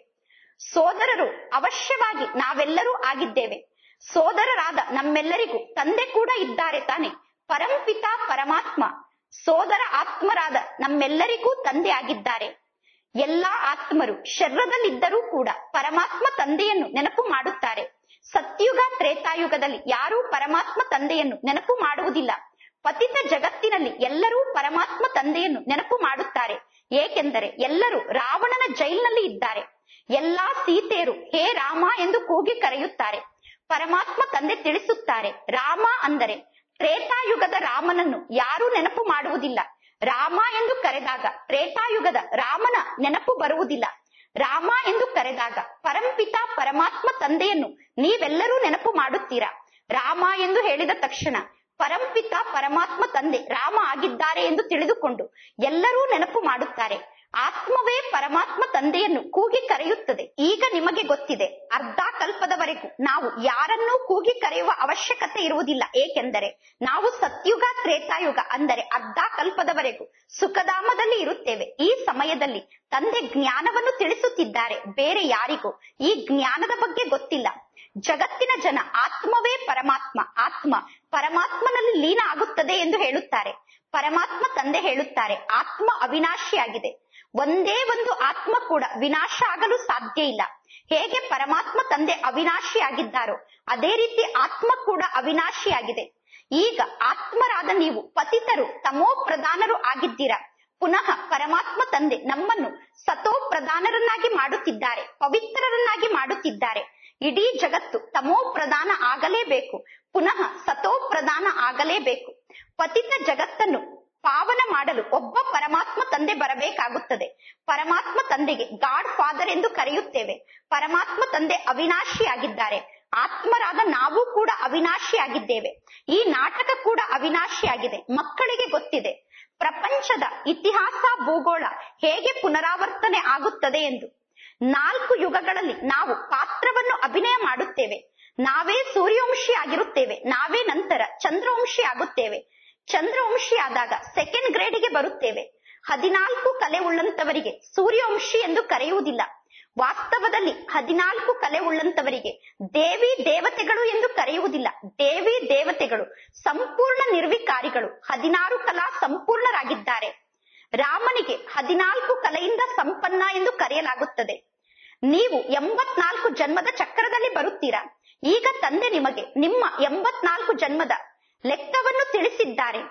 ಸೋದರರು ಅವಶ್ಯವಾಗಿ ನಾವೆಲ್ಲರೂ ಆಗಿದ್ದೇವೆ ಸೋದರರಾದ ನಮ್ಮೆಲ್ಲರಿಗೂ ತಂದೆ ಕೂಡ ಇದ್ದಾರೆ ತಾನೆ ಪರಂಪಿತ ಪರಮಾತ್ಮ ಸೋದರ ಆತ್ಮರಾದ ನಮ್ಮೆಲ್ಲರಿಗೂ ತಂದೆ ಆಗಿದ್ದಾರೆ ಎಲ್ಲಾ ಆತ್ಮರು ಶರೀರದಲ್ಲಿದ್ದರೂ ಕೂಡ ಪರಮಾತ್ಮ ತಂದೆಯನ್ನು ನೆನಪು ಮಾಡುತ್ತಾರೆ ಸತ್ಯುಗ ತ್ರೇತಾಯುಗದಲ್ಲಿ ಯಾರೂ ಪರಮಾತ್ಮ ತಂದೆಯನ್ನು ನೆನಪು ಮಾಡುವುದಿಲ್ಲ ಪತಿತ ಜಗತ್ತಿನಲ್ಲಿ ಎಲ್ಲರೂ ಪರಮಾತ್ಮ ತಂದೆಯನ್ನು ನೆನಪು ಮಾಡುತ್ತಾರೆ ಏಕೆಂದರೆ ಎಲ್ಲರೂ ರಾವಣನ ಜೈಲಿನಲ್ಲಿ ಇದ್ದಾರೆ ಎಲ್ಲಾ ಸೀತೆಯರು ಹೇ ರಾಮ ಎಂದು ಕೂಗಿ ಕರೆಯುತ್ತಾರೆ ಪರಮಾತ್ಮ ತಂದೆ ತಿಳಿಸುತ್ತಾರೆ ರಾಮ ಅಂದರೆ ತ್ರೇತಾಯುಗದ ರಾಮನನ್ನು ಯಾರೂ ನೆನಪು ಮಾಡುವುದಿಲ್ಲ ರಾಮ ಎಂದು ಕರೆದಾಗ ತ್ರೇತಾಯುಗದ ರಾಮನ ನೆನಪು ಬರುವುದಿಲ್ಲ ರಾಮ ಎಂದು ಕರೆದಾಗ ಪರಂಪಿತ ಪರಮಾತ್ಮ ತಂದೆಯನ್ನು ನೀವೆಲ್ಲರೂ ನೆನಪು ಮಾಡುತ್ತೀರಾ ರಾಮ ಎಂದು ಹೇಳಿದ ತಕ್ಷಣ ಪರಂಪಿತ ಪರಮಾತ್ಮ ತಂದೆ ರಾಮ ಆಗಿದ್ದಾರೆ ಎಂದು ತಿಳಿದುಕೊಂಡು ಎಲ್ಲರೂ ನೆನಪು ಮಾಡುತ್ತಾರೆ ಆತ್ಮವೇ ಪರಮಾತ್ಮ ತಂದೆಯನ್ನು ಕೂಗಿ ಕರೆಯುತ್ತದೆ ಈಗ ನಿಮಗೆ ಗೊತ್ತಿದೆ ಅರ್ಧ ಕಲ್ಪದವರೆಗೂ ನಾವು ಯಾರನ್ನೂ ಕೂಗಿ ಕರೆಯುವ ಅವಶ್ಯಕತೆ ಇರುವುದಿಲ್ಲ ಏಕೆಂದರೆ ನಾವು ಸತ್ಯುಗ ತ್ರೇತಾಯುಗ ಅಂದರೆ ಅರ್ಧ ಕಲ್ಪದವರೆಗೂ ಸುಖಧಾಮದಲ್ಲಿ ಇರುತ್ತೇವೆ ಈ ಸಮಯದಲ್ಲಿ ತಂದೆ ಜ್ಞಾನವನ್ನು ತಿಳಿಸುತ್ತಿದ್ದಾರೆ ಬೇರೆ ಯಾರಿಗೂ ಈ ಜ್ಞಾನದ ಬಗ್ಗೆ ಗೊತ್ತಿಲ್ಲ ಜಗತ್ತಿನ ಜನ ಆತ್ಮವೇ ಪರಮಾತ್ಮ ಆತ್ಮ ಪರಮಾತ್ಮನಲ್ಲಿ ಲೀನ ಆಗುತ್ತದೆ ಎಂದು ಹೇಳುತ್ತಾರೆ ಪರಮಾತ್ಮ ತಂದೆ ಹೇಳುತ್ತಾರೆ ಆತ್ಮ ಅವಿನಾಶಿಯಾಗಿದೆ ಒಂದೇ ಒಂದು ಆತ್ಮ ಕೂಡ ವಿನಾಶ ಆಗಲು ಸಾಧ್ಯ ಇಲ್ಲ ಹೇಗೆ ಪರಮಾತ್ಮ ತಂದೆ ಅವಿನಾಶಿಯಾಗಿದ್ದಾರೋ ಅದೇ ರೀತಿ ಆತ್ಮ ಕೂಡ ಅವಿನಾಶಿಯಾಗಿದೆ ಈಗ ಆತ್ಮರಾದ ನೀವು ಪತಿತರು ತಮೋ ಪ್ರಧಾನರು ಆಗಿದ್ದೀರಾ ಪುನಃ ಪರಮಾತ್ಮ ತಂದೆ ನಮ್ಮನ್ನು ಸತೋ ಪ್ರಧಾನರನ್ನಾಗಿ ಮಾಡುತ್ತಿದ್ದಾರೆ ಪವಿತ್ರರನ್ನಾಗಿ ಮಾಡುತ್ತಿದ್ದಾರೆ ಇಡೀ ಜಗತ್ತು ತಮೋ ಪ್ರಧಾನ ಆಗಲೇಬೇಕು ಪುನಃ ಸತೋ ಪ್ರಧಾನ ಆಗಲೇಬೇಕು ಪತಿತ ಜಗತ್ತನ್ನು ಪಾವನ ಮಾಡಲು ಒಬ್ಬ ಪರಮಾತ್ಮ ತಂದೆ ಬರಬೇಕಾಗುತ್ತದೆ ಪರಮಾತ್ಮ ತಂದೆಗೆ ಗಾಡ್ ಫಾದರ್ ಎಂದು ಕರೆಯುತ್ತೇವೆ ಪರಮಾತ್ಮ ತಂದೆ ಅವಿನಾಶಿಯಾಗಿದ್ದಾರೆ ಆತ್ಮರಾದ ನಾವು ಕೂಡ ಅವಿನಾಶಿಯಾಗಿದ್ದೇವೆ ಈ ನಾಟಕ ಕೂಡ ಅವಿನಾಶಿಯಾಗಿದೆ ಮಕ್ಕಳಿಗೆ ಗೊತ್ತಿದೆ ಪ್ರಪಂಚದ ಇತಿಹಾಸ ಭೂಗೋಳ ಹೇಗೆ ಪುನರಾವರ್ತನೆ ಆಗುತ್ತದೆ ಎಂದು ನಾಲ್ಕು ಯುಗಗಳಲ್ಲಿ ನಾವು ಪಾತ್ರವನ್ನು ಅಭಿನಯ ಮಾಡುತ್ತೇವೆ ನಾವೇ ಸೂರ್ಯವಂಶಿ ಆಗಿರುತ್ತೇವೆ ನಾವೇ ನಂತರ ಚಂದ್ರವಂಶಿ ಆಗುತ್ತೇವೆ ಚಂದ್ರವಂಶಿ ಆದಾಗ ಸೆಕೆಂಡ್ ಗ್ರೇಡ್ಗೆ ಬರುತ್ತೇವೆ ಹದಿನಾಲ್ಕು ಕಲೆ ಉಳ್ಳಂತವರಿಗೆ ಸೂರ್ಯವಂಶಿ ಎಂದು ಕರೆಯುವುದಿಲ್ಲ ವಾಸ್ತವದಲ್ಲಿ ಹದಿನಾಲ್ಕು ಕಲೆ ಉಳ್ಳಂತವರಿಗೆ ದೇವಿ ದೇವತೆಗಳು ಎಂದು ಕರೆಯುವುದಿಲ್ಲ ದೇವಿ ದೇವತೆಗಳು ಸಂಪೂರ್ಣ ನಿರ್ವಿಕಾರಿಗಳು ಹದಿನಾರು ಕಲಾ ಸಂಪೂರ್ಣರಾಗಿದ್ದಾರೆ ರಾಮನಿಗೆ ಹದಿನಾಲ್ಕು ಕಲೆಯಿಂದ ಸಂಪನ್ನ ಎಂದು ಕರೆಯಲಾಗುತ್ತದೆ ನೀವು ಎಂಬತ್ನಾಲ್ಕು ಜನ್ಮದ ಚಕ್ರದಲ್ಲಿ ಬರುತ್ತೀರಾ ಈಗ ತಂದೆ ನಿಮಗೆ ನಿಮ್ಮ ಎಂಬತ್ನಾಲ್ಕು ಜನ್ಮದ ಲೆಕ್ಕವನ್ನು ತಿಳಿಸಿದ್ದಾರೆ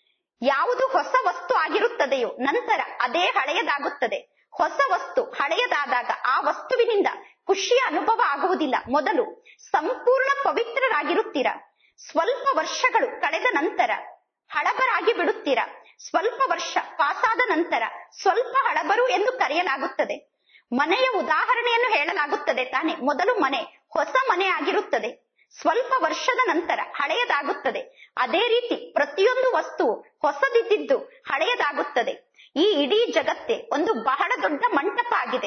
ಯಾವುದು ಹೊಸ ವಸ್ತು ಆಗಿರುತ್ತದೆಯೋ ನಂತರ ಅದೇ ಹಳೆಯದಾಗುತ್ತದೆ ಹೊಸ ವಸ್ತು ಹಳೆಯದಾದಾಗ ಆ ವಸ್ತುವಿನಿಂದ ಖುಷಿಯ ಅನುಭವ ಆಗುವುದಿಲ್ಲ ಮೊದಲು ಸಂಪೂರ್ಣ ಪವಿತ್ರರಾಗಿರುತ್ತೀರಾ ಸ್ವಲ್ಪ ವರ್ಷಗಳು ಕಳೆದ ನಂತರ ಹಳಬರಾಗಿ ಬಿಡುತ್ತೀರಾ ಸ್ವಲ್ಪ ವರ್ಷ ಪಾಸಾದ ನಂತರ ಸ್ವಲ್ಪ ಹಳಬರು ಎಂದು ಕರೆಯಲಾಗುತ್ತದೆ ಮನೆಯ ಉದಾಹರಣೆಯನ್ನು ಹೇಳಲಾಗುತ್ತದೆ ತಾನೆ ಮೊದಲು ಮನೆ ಹೊಸ ಮನೆ ಆಗಿರುತ್ತದೆ ಸ್ವಲ್ಪ ವರ್ಷದ ನಂತರ ಹಳೆಯದಾಗುತ್ತದೆ ಅದೇ ರೀತಿ ಪ್ರತಿಯೊಂದು ವಸ್ತುವು ಹೊಸದಿದ್ದು ಹಳೆಯದಾಗುತ್ತದೆ ಈ ಇಡೀ ಜಗತ್ತೇ ಒಂದು ಬಹಳ ದೊಡ್ಡ ಮಂಟಪ ಆಗಿದೆ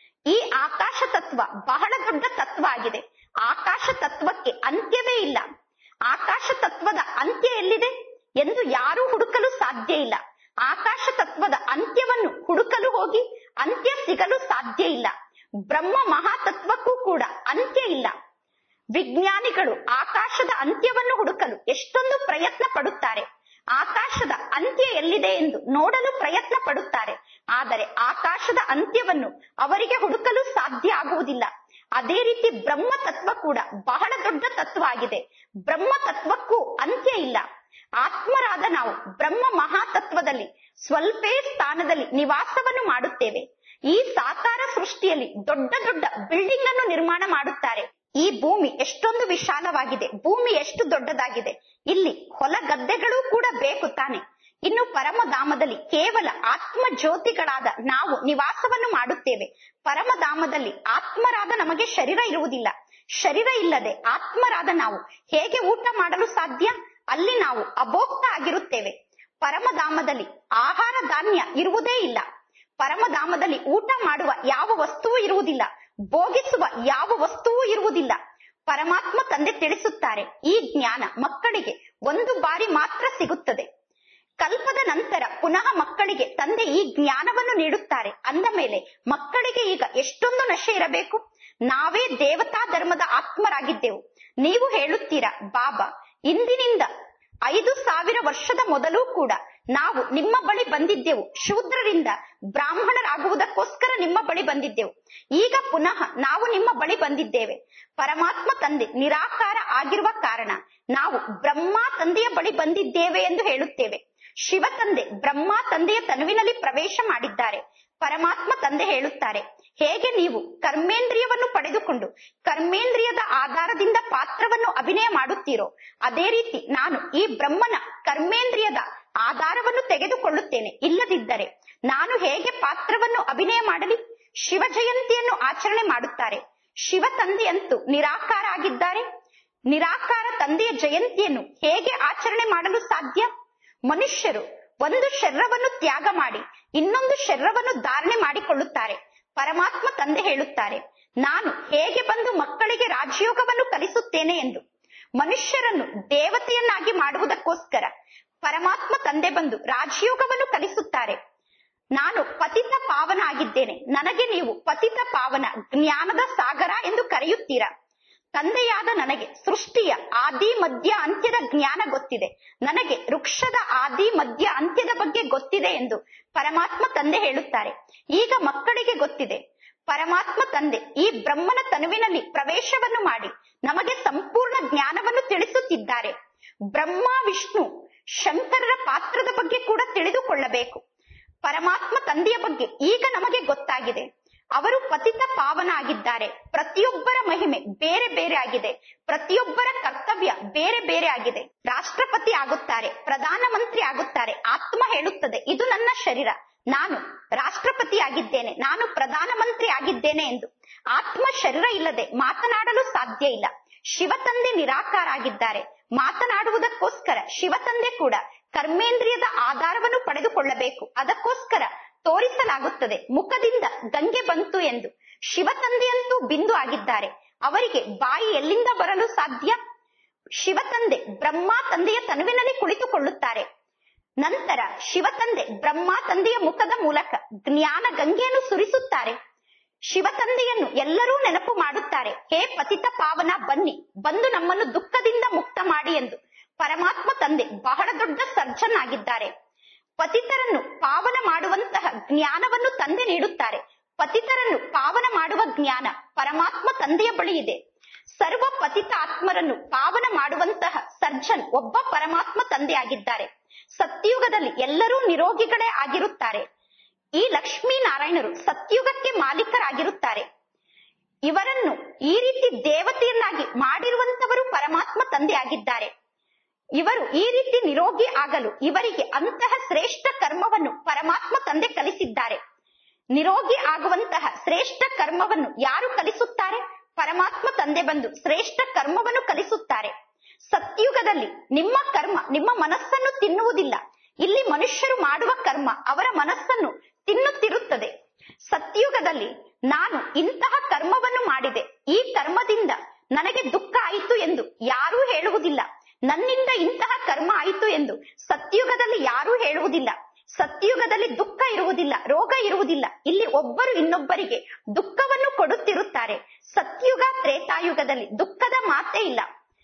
ಈ ಆಕಾಶ ತತ್ವ ಬಹಳ ದೊಡ್ಡ ತತ್ವ ಆಗಿದೆ ಆಕಾಶ ತತ್ವಕ್ಕೆ ಅಂತ್ಯವೇ ಇಲ್ಲ ಆಕಾಶ ತತ್ವದ ಅಂತ್ಯ ಎಲ್ಲಿದೆ ಎಂದು ಯಾರೂ ಹುಡುಕಲು ಸಾಧ್ಯ ಇಲ್ಲ ಆಕಾಶ ತತ್ವದ ಅಂತ್ಯವನ್ನು ಹುಡುಕಲು ಹೋಗಿ ಅಂತ್ಯ ಸಿಗಲು ಸಾಧ್ಯ ಇಲ್ಲ ಬ್ರಹ್ಮ ಮಹಾತತ್ವಕ್ಕೂ ಕೂಡ ಅಂತ್ಯ ಇಲ್ಲ ವಿಜ್ಞಾನಿಗಳು ಆಕಾಶದ ಅಂತ್ಯವನ್ನು ಹುಡುಕಲು ಎಷ್ಟೊಂದು ಪ್ರಯತ್ನ ಪಡುತ್ತಾರೆ ಆಕಾಶದ ಅಂತ್ಯ ಎಲ್ಲಿದೆ ಎಂದು ನೋಡಲು ಪ್ರಯತ್ನ ಪಡುತ್ತಾರೆ ಆದರೆ ಆಕಾಶದ ಅಂತ್ಯವನ್ನು ಅವರಿಗೆ ಹುಡುಕಲು ಸಾಧ್ಯ ಆಗುವುದಿಲ್ಲ ಅದೇ ರೀತಿ ಬ್ರಹ್ಮ ತತ್ವ ಕೂಡ ಬಹಳ ದೊಡ್ಡ ತತ್ವ ಆಗಿದೆ ಬ್ರಹ್ಮ ತತ್ವಕ್ಕೂ ಅಂತ್ಯ ಇಲ್ಲ ಆತ್ಮರಾದ ನಾವು ಬ್ರಹ್ಮ ಮಹಾತತ್ವದಲ್ಲಿ ಸ್ವಲ್ಪೇ ಸ್ಥಾನದಲ್ಲಿ ನಿವಾಸವನ್ನು ಮಾಡುತ್ತೇವೆ ಈ ಸಾಕಾರ ಸೃಷ್ಟಿಯಲ್ಲಿ ದೊಡ್ಡ ದೊಡ್ಡ ಬಿಲ್ಡಿಂಗ್ ಅನ್ನು ನಿರ್ಮಾಣ ಮಾಡುತ್ತಾರೆ ಈ ಭೂಮಿ ಎಷ್ಟೊಂದು ವಿಶಾಲವಾಗಿದೆ ಭೂಮಿ ಎಷ್ಟು ದೊಡ್ಡದಾಗಿದೆ ಇಲ್ಲಿ ಹೊಲ ಗದ್ದೆಗಳು ಕೂಡ ಬೇಕು ತಾನೆ ಇನ್ನು ಪರಮಧಾಮದಲ್ಲಿ ಕೇವಲ ಆತ್ಮ ಜ್ಯೋತಿಗಳಾದ ನಾವು ನಿವಾಸವನ್ನು ಮಾಡುತ್ತೇವೆ ಪರಮಧಾಮದಲ್ಲಿ ಆತ್ಮರಾದ ನಮಗೆ ಶರೀರ ಇರುವುದಿಲ್ಲ ಶರೀರ ಇಲ್ಲದೆ ಆತ್ಮರಾದ ನಾವು ಹೇಗೆ ಊಟ ಮಾಡಲು ಸಾಧ್ಯ ಅಲ್ಲಿ ನಾವು ಅಭೋಕ್ತ ಆಗಿರುತ್ತೇವೆ ಪರಮಧಾಮದಲ್ಲಿ ಆಹಾರ ಧಾನ್ಯ ಇರುವುದೇ ಇಲ್ಲ ಪರಮಧಾಮದಲ್ಲಿ ಊಟ ಮಾಡುವ ಯಾವ ವಸ್ತುವು ಇರುವುದಿಲ್ಲ ಭೋಗಿಸುವ ಯಾವ ವಸ್ತುವೂ ಇರುವುದಿಲ್ಲ ಪರಮಾತ್ಮ ತಂದೆ ತಿಳಿಸುತ್ತಾರೆ ಈ ಜ್ಞಾನ ಮಕ್ಕಳಿಗೆ ಒಂದು ಬಾರಿ ಮಾತ್ರ ಸಿಗುತ್ತದೆ ಕಲ್ಪದ ನಂತರ ಪುನಃ ಮಕ್ಕಳಿಗೆ ತಂದೆ ಈ ಜ್ಞಾನವನ್ನು ನೀಡುತ್ತಾರೆ ಅಂದ ಮೇಲೆ ಮಕ್ಕಳಿಗೆ ಈಗ ಎಷ್ಟೊಂದು ನಶೆ ಇರಬೇಕು ನಾವೇ ದೇವತಾ ಧರ್ಮದ ಆತ್ಮರಾಗಿದ್ದೆವು ನೀವು ಹೇಳುತ್ತೀರಾ ಬಾಬಾ ಇಂದಿನಿಂದ ಐದು ಸಾವಿರ ವರ್ಷದ ಮೊದಲು ಕೂಡ ನಾವು ನಿಮ್ಮ ಬಳಿ ಬಂದಿದ್ದೆವು ಶೂದ್ರರಿಂದ ಬ್ರಾಹ್ಮಣರಾಗುವುದಕ್ಕೋಸ್ಕರ ನಿಮ್ಮ ಬಳಿ ಬಂದಿದ್ದೆವು ಈಗ ಪುನಃ ನಾವು ನಿಮ್ಮ ಬಳಿ ಬಂದಿದ್ದೇವೆ ಪರಮಾತ್ಮ ತಂದೆ ನಿರಾಕಾರ ಆಗಿರುವ ಕಾರಣ ನಾವು ಬ್ರಹ್ಮ ತಂದೆಯ ಬಳಿ ಬಂದಿದ್ದೇವೆ ಎಂದು ಹೇಳುತ್ತೇವೆ ಶಿವ ತಂದೆ ಬ್ರಹ್ಮ ತಂದೆಯ ತನುವಿನಲ್ಲಿ ಪ್ರವೇಶ ಮಾಡಿದ್ದಾರೆ ಪರಮಾತ್ಮ ತಂದೆ ಹೇಳುತ್ತಾರೆ ಹೇಗೆ ನೀವು ಕರ್ಮೇಂದ್ರಿಯವನ್ನು ಪಡೆದುಕೊಂಡು ಕರ್ಮೇಂದ್ರಿಯದ ಆಧಾರದಿಂದ ಪಾತ್ರವನ್ನು ಅಭಿನಯ ಮಾಡುತ್ತೀರೋ ಅದೇ ರೀತಿ ನಾನು ಈ ಬ್ರಹ್ಮನ ಕರ್ಮೇಂದ್ರಿಯದ ಆಧಾರವನ್ನು ತೆಗೆದುಕೊಳ್ಳುತ್ತೇನೆ ಇಲ್ಲದಿದ್ದರೆ ನಾನು ಹೇಗೆ ಪಾತ್ರವನ್ನು ಅಭಿನಯ ಮಾಡಲಿ ಶಿವ ಜಯಂತಿಯನ್ನು ಆಚರಣೆ ಮಾಡುತ್ತಾರೆ ಶಿವ ತಂದೆಯಂತೂ ನಿರಾಕಾರ ಆಗಿದ್ದಾರೆ ನಿರಾಕಾರ ತಂದೆಯ ಜಯಂತಿಯನ್ನು ಹೇಗೆ ಆಚರಣೆ ಮಾಡಲು ಸಾಧ್ಯ ಮನುಷ್ಯರು ಒಂದು ಶರೀರವನ್ನು ತ್ಯಾಗ ಮಾಡಿ ಇನ್ನೊಂದು ಶರೀರವನ್ನು ಧಾರಣೆ ಮಾಡಿಕೊಳ್ಳುತ್ತಾರೆ ಪರಮಾತ್ಮ ತಂದೆ ಹೇಳುತ್ತಾರೆ ನಾನು ಹೇಗೆ ಬಂದು ಮಕ್ಕಳಿಗೆ ರಾಜಯೋಗವನ್ನು ಕಲಿಸುತ್ತೇನೆ ಎಂದು ಮನುಷ್ಯರನ್ನು ದೇವತೆಯನ್ನಾಗಿ ಮಾಡುವುದಕ್ಕೋಸ್ಕರ ಪರಮಾತ್ಮ ತಂದೆ ಬಂದು ರಾಜಯೋಗವನ್ನು ಕಲಿಸುತ್ತಾರೆ ನಾನು ಪತಿತ ಪಾವನ ಆಗಿದ್ದೇನೆ ನನಗೆ ನೀವು ಪತಿತ ಪಾವನ ಜ್ಞಾನದ ಸಾಗರ ಎಂದು ಕರೆಯುತ್ತೀರಾ ತಂದೆಯಾದ ನನಗೆ ಸೃಷ್ಟಿಯ ಆದಿ ಮಧ್ಯ ಅಂತ್ಯದ ಜ್ಞಾನ ಗೊತ್ತಿದೆ ನನಗೆ ವೃಕ್ಷದ ಆದಿ ಮಧ್ಯ ಅಂತ್ಯದ ಬಗ್ಗೆ ಗೊತ್ತಿದೆ ಎಂದು ಪರಮಾತ್ಮ ತಂದೆ ಹೇಳುತ್ತಾರೆ ಈಗ ಮಕ್ಕಳಿಗೆ ಗೊತ್ತಿದೆ ಪರಮಾತ್ಮ ತಂದೆ ಈ ಬ್ರಹ್ಮನ ತನುವಿನಲ್ಲಿ ಪ್ರವೇಶವನ್ನು ಮಾಡಿ ನಮಗೆ ಸಂಪೂರ್ಣ ಜ್ಞಾನವನ್ನು ತಿಳಿಸುತ್ತಿದ್ದಾರೆ ಬ್ರಹ್ಮ ವಿಷ್ಣು ಶಂಕರರ ಪಾತ್ರದ ಬಗ್ಗೆ ಕೂಡ ತಿಳಿದುಕೊಳ್ಳಬೇಕು ಪರಮಾತ್ಮ ತಂದೆಯ ಬಗ್ಗೆ ಈಗ ನಮಗೆ ಗೊತ್ತಾಗಿದೆ ಅವರು ಪತಿತ ಪಾವನ ಆಗಿದ್ದಾರೆ ಪ್ರತಿಯೊಬ್ಬರ ಮಹಿಮೆ ಬೇರೆ ಬೇರೆ ಆಗಿದೆ ಪ್ರತಿಯೊಬ್ಬರ ಕರ್ತವ್ಯ ಬೇರೆ ಬೇರೆ ಆಗಿದೆ ರಾಷ್ಟ್ರಪತಿ ಆಗುತ್ತಾರೆ ಪ್ರಧಾನಮಂತ್ರಿ ಆಗುತ್ತಾರೆ ಆತ್ಮ ಹೇಳುತ್ತದೆ ಇದು ನನ್ನ ಶರೀರ ನಾನು ರಾಷ್ಟ್ರಪತಿ ಆಗಿದ್ದೇನೆ ನಾನು ಪ್ರಧಾನಮಂತ್ರಿ ಆಗಿದ್ದೇನೆ ಎಂದು ಆತ್ಮ ಶರೀರ ಇಲ್ಲದೆ ಮಾತನಾಡಲು ಸಾಧ್ಯ ಇಲ್ಲ ಶಿವತಂದೆ ನಿರಾಕಾರ ಆಗಿದ್ದಾರೆ ಮಾತನಾಡುವುದಕ್ಕೋಸ್ಕರ ಶಿವತಂದೆ ಕೂಡ ಕರ್ಮೇಂದ್ರಿಯದ ಆಧಾರವನ್ನು ಪಡೆದುಕೊಳ್ಳಬೇಕು ಅದಕ್ಕೋಸ್ಕರ ತೋರಿಸಲಾಗುತ್ತದೆ ಮುಖದಿಂದ ಗಂಗೆ ಬಂತು ಎಂದು ಶಿವತಂದೆಯಂತೂ ಬಿಂದು ಆಗಿದ್ದಾರೆ ಅವರಿಗೆ ಬಾಯಿ ಎಲ್ಲಿಂದ ಬರಲು ಸಾಧ್ಯ ಶಿವತಂದೆ ಬ್ರಹ್ಮ ತಂದೆಯ ತನುವಿನಲ್ಲಿ ಕುಳಿತುಕೊಳ್ಳುತ್ತಾರೆ ನಂತರ ಶಿವತಂದೆ ಬ್ರಹ್ಮ ತಂದೆಯ ಮುಖದ ಮೂಲಕ ಜ್ಞಾನ ಗಂಗೆಯನ್ನು ಸುರಿಸುತ್ತಾರೆ ಶಿವತಂದೆಯನ್ನು ಎಲ್ಲರೂ ನೆನಪು ಮಾಡುತ್ತಾರೆ ಹೇ ಪತಿತ ಪಾವನ ಬನ್ನಿ ಬಂದು ನಮ್ಮನ್ನು ದುಃಖದಿಂದ ಮುಕ್ತ ಮಾಡಿ ಎಂದು ಪರಮಾತ್ಮ ತಂದೆ ಬಹಳ ದೊಡ್ಡ ಸರ್ಜನ್ ಆಗಿದ್ದಾರೆ ಪತಿತರನ್ನು ಪಾವನ ಮಾಡುವಂತಹ ಜ್ಞಾನವನ್ನು ತಂದೆ ನೀಡುತ್ತಾರೆ ಪತಿತರನ್ನು ಪಾವನ ಮಾಡುವ ಜ್ಞಾನ ಪರಮಾತ್ಮ ತಂದೆಯ ಬಳಿ ಇದೆ ಸರ್ವ ಪತಿತ ಆತ್ಮರನ್ನು ಪಾವನ ಮಾಡುವಂತಹ ಸರ್ಜನ್ ಒಬ್ಬ ಪರಮಾತ್ಮ ತಂದೆ ಆಗಿದ್ದಾರೆ ಸತ್ಯುಗದಲ್ಲಿ ಎಲ್ಲರೂ ನಿರೋಗಿಗಳೇ ಆಗಿರುತ್ತಾರೆ ಈ ಲಕ್ಷ್ಮೀ ನಾರಾಯಣರು ಸತ್ಯುಗಕ್ಕೆ ಮಾಲೀಕರಾಗಿರುತ್ತಾರೆ ಇವರನ್ನು ಈ ರೀತಿ ದೇವತೆಯನ್ನಾಗಿ ಮಾಡಿರುವಂತವರು ಪರಮಾತ್ಮ ತಂದೆ ಆಗಿದ್ದಾರೆ ಇವರು ಈ ರೀತಿ ನಿರೋಗಿ ಆಗಲು ಇವರಿಗೆ ಅಂತಹ ಶ್ರೇಷ್ಠ ಕರ್ಮವನ್ನು ಪರಮಾತ್ಮ ತಂದೆ ಕಲಿಸಿದ್ದಾರೆ ನಿರೋಗಿ ಆಗುವಂತಹ ಶ್ರೇಷ್ಠ ಕರ್ಮವನ್ನು ಯಾರು ಕಲಿಸುತ್ತಾರೆ ಪರಮಾತ್ಮ ತಂದೆ ಬಂದು ಶ್ರೇಷ್ಠ ಕರ್ಮವನ್ನು ಕಲಿಸುತ್ತಾರೆ ಸತ್ಯುಗದಲ್ಲಿ ನಿಮ್ಮ ಕರ್ಮ ನಿಮ್ಮ ಮನಸ್ಸನ್ನು ತಿನ್ನುವುದಿಲ್ಲ ಇಲ್ಲಿ ಮನುಷ್ಯರು ಮಾಡುವ ಕರ್ಮ ಅವರ ಮನಸ್ಸನ್ನು ತಿನ್ನುತ್ತಿರುತ್ತದೆ ಸತ್ಯುಗದಲ್ಲಿ ನಾನು ಇಂತಹ ಕರ್ಮವನ್ನು ಮಾಡಿದೆ ಈ ಕರ್ಮದಿಂದ ನನಗೆ ದುಃಖ ಆಯಿತು ಎಂದು ಯಾರೂ ಹೇಳುವುದಿಲ್ಲ ನನ್ನಿಂದ ಇಂತಹ ಕರ್ಮ ಆಯಿತು ಎಂದು ಸತ್ಯುಗದಲ್ಲಿ ಯಾರೂ ಹೇಳುವುದಿಲ್ಲ ಸತ್ಯುಗದಲ್ಲಿ ದುಃಖ ಇರುವುದಿಲ್ಲ ರೋಗ ಇರುವುದಿಲ್ಲ ಇಲ್ಲಿ ಒಬ್ಬರು ಇನ್ನೊಬ್ಬರಿಗೆ ದುಃಖವನ್ನು ಕೊಡುತ್ತಿರುತ್ತಾರೆ ಸತ್ಯುಗ ತ್ರೇತಾ ತ್ರೇತಾಯುಗದಲ್ಲಿ ದುಃಖದ ಮಾತೇ ಇಲ್ಲ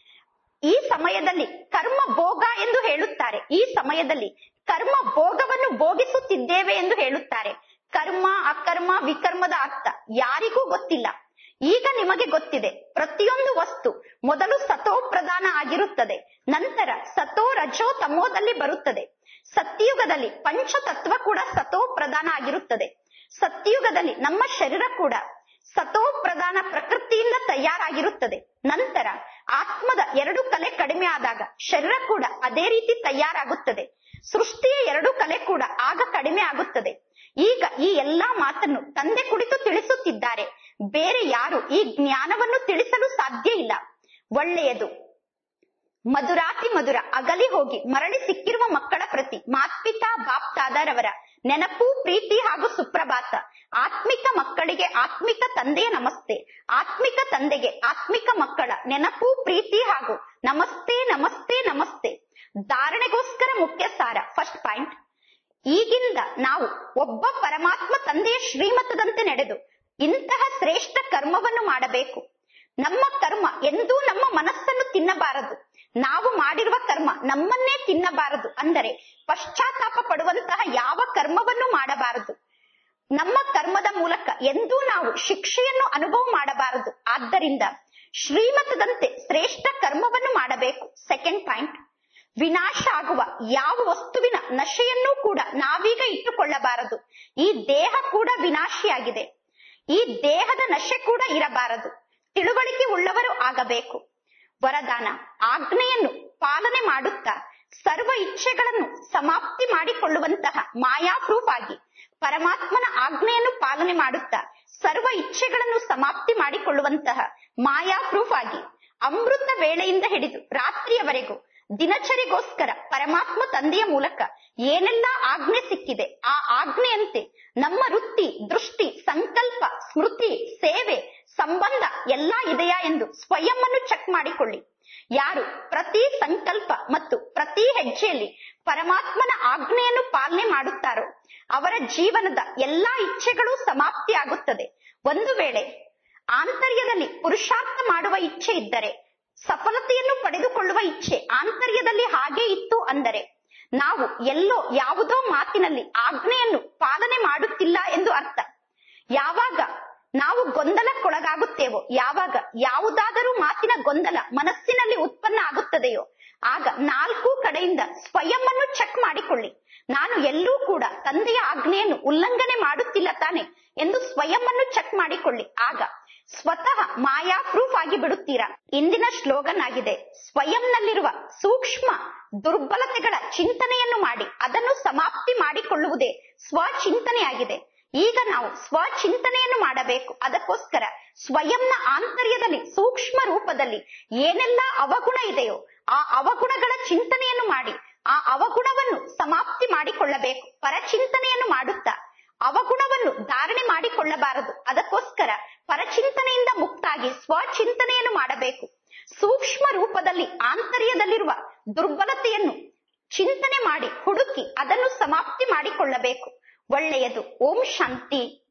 ಈ ಸಮಯದಲ್ಲಿ ಕರ್ಮ ಭೋಗ ಎಂದು ಹೇಳುತ್ತಾರೆ ಈ ಸಮಯದಲ್ಲಿ ಕರ್ಮ ಭೋಗವನ್ನು ಭೋಗಿಸುತ್ತಿದ್ದೇವೆ ಎಂದು ಹೇಳುತ್ತಾರೆ ಕರ್ಮ ಅಕರ್ಮ ವಿಕರ್ಮದ ಅರ್ಥ ಯಾರಿಗೂ ಗೊತ್ತಿಲ್ಲ ಈಗ ನಿಮಗೆ ಗೊತ್ತಿದೆ ಪ್ರತಿಯೊಂದು ವಸ್ತು ಮೊದಲು ಸತೋ ಪ್ರಧಾನ ಆಗಿರುತ್ತದೆ ನಂತರ ಸತೋ ರಜೋ ತಮೋದಲ್ಲಿ ಬರುತ್ತದೆ ಸತ್ಯುಗದಲ್ಲಿ ಪಂಚತತ್ವ ಕೂಡ ಸತೋ ಪ್ರಧಾನ ಆಗಿರುತ್ತದೆ ಸತ್ಯುಗದಲ್ಲಿ ನಮ್ಮ ಶರೀರ ಕೂಡ ಸತೋ ಪ್ರಧಾನ ಪ್ರಕೃತಿಯಿಂದ ತಯಾರಾಗಿರುತ್ತದೆ ನಂತರ ಆತ್ಮದ ಎರಡು ಕಲೆ ಕಡಿಮೆ ಆದಾಗ ಶರೀರ ಕೂಡ ಅದೇ ರೀತಿ ತಯಾರಾಗುತ್ತದೆ ಸೃಷ್ಟಿಯ ಎರಡು ಕಲೆ ಕೂಡ ಆಗ ಕಡಿಮೆ ಆಗುತ್ತದೆ ಈಗ ಈ ಎಲ್ಲಾ ಮಾತನ್ನು ತಂದೆ ಕುಳಿತು ತಿಳಿಸುತ್ತಿದ್ದಾರೆ ಬೇರೆ ಯಾರು ಈ ಜ್ಞಾನವನ್ನು ತಿಳಿಸಲು ಸಾಧ್ಯ ಇಲ್ಲ ಒಳ್ಳೆಯದು ಮಧುರಾತಿ ಮಧುರ ಅಗಲಿ ಹೋಗಿ ಮರಳಿ ಸಿಕ್ಕಿರುವ ಮಕ್ಕಳ ಪ್ರತಿ ಮಾತ್ಪಿತಾ ಬಾಪ್ತಾದರವರ ನೆನಪು ಪ್ರೀತಿ ಹಾಗೂ ಸುಪ್ರಭಾತ ಆತ್ಮಿಕ ಮಕ್ಕಳಿಗೆ ಆತ್ಮಿಕ ತಂದೆಯ ನಮಸ್ತೆ ಆತ್ಮಿಕ ತಂದೆಗೆ ಆತ್ಮಿಕ ಮಕ್ಕಳ ನೆನಪು ಪ್ರೀತಿ ಹಾಗೂ ನಮಸ್ತೆ ನಮಸ್ತೆ ನಮಸ್ತೆ ಧಾರಣೆಗೋಸ್ಕರ ಮುಖ್ಯ ಸಾರ ಫಸ್ಟ್ ಪಾಯಿಂಟ್ ಈಗಿಂದ ನಾವು ಒಬ್ಬ ಪರಮಾತ್ಮ ತಂದೆಯ ಶ್ರೀಮತದಂತೆ ನಡೆದು ಇಂತಹ ಶ್ರೇಷ್ಠ ಕರ್ಮವನ್ನು ಮಾಡಬೇಕು ನಮ್ಮ ಕರ್ಮ ಎಂದೂ ನಮ್ಮ ಮನಸ್ಸನ್ನು ತಿನ್ನಬಾರದು ನಾವು ಮಾಡಿರುವ ಕರ್ಮ ನಮ್ಮನ್ನೇ ತಿನ್ನಬಾರದು ಅಂದರೆ ಪಶ್ಚಾತ್ತಾಪ ಪಡುವಂತಹ ಯಾವ ಕರ್ಮವನ್ನು ಮಾಡಬಾರದು ನಮ್ಮ ಕರ್ಮದ ಮೂಲಕ ಎಂದೂ ನಾವು ಶಿಕ್ಷೆಯನ್ನು ಅನುಭವ ಮಾಡಬಾರದು ಆದ್ದರಿಂದ ಶ್ರೀಮತದಂತೆ ಶ್ರೇಷ್ಠ ಕರ್ಮವನ್ನು ಮಾಡಬೇಕು ಸೆಕೆಂಡ್ ಪಾಯಿಂಟ್ ವಿನಾಶ ಆಗುವ ಯಾವ ವಸ್ತುವಿನ ನಶೆಯನ್ನೂ ಕೂಡ ನಾವೀಗ ಇಟ್ಟುಕೊಳ್ಳಬಾರದು ಈ ದೇಹ ಕೂಡ ವಿನಾಶಿಯಾಗಿದೆ ಈ ದೇಹದ ನಶೆ ಕೂಡ ಇರಬಾರದು ತಿಳುವಳಿಕೆ ಉಳ್ಳವರು ಆಗಬೇಕು ವರದಾನ ಆಜ್ಞೆಯನ್ನು ಪಾಲನೆ ಮಾಡುತ್ತಾ ಸರ್ವ ಇಚ್ಛೆಗಳನ್ನು ಸಮಾಪ್ತಿ ಮಾಡಿಕೊಳ್ಳುವಂತಹ ಮಾಯಾ ಪ್ರೂಫ್ ಆಗಿ ಪರಮಾತ್ಮನ ಆಜ್ಞೆಯನ್ನು ಪಾಲನೆ ಮಾಡುತ್ತಾ ಸರ್ವ ಇಚ್ಛೆಗಳನ್ನು ಸಮಾಪ್ತಿ ಮಾಡಿಕೊಳ್ಳುವಂತಹ ಮಾಯಾ ಪ್ರೂಫ್ ಆಗಿ ಅಮೃತ ವೇಳೆಯಿಂದ ಹಿಡಿದು ರಾತ್ರಿಯವರೆಗೂ ದಿನಚರಿಗೋಸ್ಕರ ಪರಮಾತ್ಮ ತಂದೆಯ ಮೂಲಕ ಏನೆಲ್ಲ ಆಜ್ಞೆ ಸಿಕ್ಕಿದೆ ಆ ಆಜ್ಞೆಯಂತೆ ನಮ್ಮ ವೃತ್ತಿ ದೃಷ್ಟಿ ಸಂಕಲ್ಪ ಸ್ಮೃತಿ ಸೇವೆ ಸಂಬಂಧ ಎಲ್ಲಾ ಇದೆಯಾ ಎಂದು ಸ್ವಯಂ ಅನ್ನು ಚೆಕ್ ಮಾಡಿಕೊಳ್ಳಿ ಯಾರು ಪ್ರತಿ ಸಂಕಲ್ಪ ಮತ್ತು ಪ್ರತಿ ಹೆಜ್ಜೆಯಲ್ಲಿ ಪರಮಾತ್ಮನ ಆಜ್ಞೆಯನ್ನು ಪಾಲನೆ ಮಾಡುತ್ತಾರೋ ಅವರ ಜೀವನದ ಎಲ್ಲಾ ಇಚ್ಛೆಗಳು ಸಮಾಪ್ತಿ ಆಗುತ್ತದೆ ಒಂದು ವೇಳೆ ಆಂತರ್ಯದಲ್ಲಿ ಪುರುಷಾರ್ಥ ಮಾಡುವ ಇಚ್ಛೆ ಇದ್ದರೆ ಸಫಲತೆಯನ್ನು ಪಡೆದುಕೊಳ್ಳುವ ಇಚ್ಛೆ ಆಂತರ್ಯದಲ್ಲಿ ಹಾಗೆ ಇತ್ತು ಅಂದರೆ ನಾವು ಎಲ್ಲೋ ಯಾವುದೋ ಮಾತಿನಲ್ಲಿ ಆಜ್ಞೆಯನ್ನು ಪಾಲನೆ ಮಾಡುತ್ತಿಲ್ಲ ಎಂದು ಅರ್ಥ ಯಾವಾಗ ನಾವು ಗೊಂದಲಕ್ಕೊಳಗಾಗುತ್ತೇವೋ ಯಾವಾಗ ಯಾವುದಾದರೂ ಮಾತಿನ ಗೊಂದಲ ಮನಸ್ಸಿನಲ್ಲಿ ಉತ್ಪನ್ನ ಆಗುತ್ತದೆಯೋ ಆಗ ನಾಲ್ಕು ಕಡೆಯಿಂದ ಸ್ವಯಂ ಅನ್ನು ಚೆಕ್ ಮಾಡಿಕೊಳ್ಳಿ ನಾನು ಎಲ್ಲೂ ಕೂಡ ತಂದೆಯ ಆಜ್ಞೆಯನ್ನು ಉಲ್ಲಂಘನೆ ಮಾಡುತ್ತಿಲ್ಲ ತಾನೆ ಎಂದು ಸ್ವಯಂ ಅನ್ನು ಚೆಕ್ ಮಾಡಿಕೊಳ್ಳಿ ಆಗ ಸ್ವತಃ ಮಾಯಾ ಪ್ರೂಫ್ ಆಗಿ ಬಿಡುತ್ತೀರಾ ಇಂದಿನ ಸ್ಲೋಗನ್ ಆಗಿದೆ ಸ್ವಯಂನಲ್ಲಿರುವ ಸೂಕ್ಷ್ಮ ದುರ್ಬಲತೆಗಳ ಚಿಂತನೆಯನ್ನು ಮಾಡಿ ಅದನ್ನು ಸಮಾಪ್ತಿ ಮಾಡಿಕೊಳ್ಳುವುದೇ ಸ್ವಚಿಂತನೆಯಾಗಿದೆ ಈಗ ನಾವು ಸ್ವಚಿಂತನೆಯನ್ನು ಮಾಡಬೇಕು ಅದಕ್ಕೋಸ್ಕರ ಸ್ವಯಂನ ಆಂತರ್ಯದಲ್ಲಿ ಸೂಕ್ಷ್ಮ ರೂಪದಲ್ಲಿ ಏನೆಲ್ಲ ಅವಗುಣ ಇದೆಯೋ ಆ ಅವಗುಣಗಳ ಚಿಂತನೆಯನ್ನು ಮಾಡಿ ಆ ಅವಗುಣವನ್ನು ಸಮಾಪ್ತಿ ಮಾಡಿಕೊಳ್ಳಬೇಕು ಪರಚಿಂತನೆಯನ್ನು ಮಾಡುತ್ತಾ ಅವಗುಣವನ್ನು ಧಾರಣೆ ಮಾಡಿಕೊಳ್ಳಬಾರದು ಅದಕ್ಕೋಸ್ಕರ ಪರಚಿಂತನೆಯಿಂದ ಮುಕ್ತಾಗಿ ಸ್ವಚಿಂತನೆಯನ್ನು ಮಾಡಬೇಕು ಸೂಕ್ಷ್ಮ ರೂಪದಲ್ಲಿ ಆಂತರ್ಯದಲ್ಲಿರುವ ದುರ್ಬಲತೆಯನ್ನು ಚಿಂತನೆ ಮಾಡಿ ಹುಡುಕಿ ಅದನ್ನು ಸಮಾಪ್ತಿ ಮಾಡಿಕೊಳ್ಳಬೇಕು ಒಳ್ಳೆಯದು ಓಂ ಶಾಂತಿ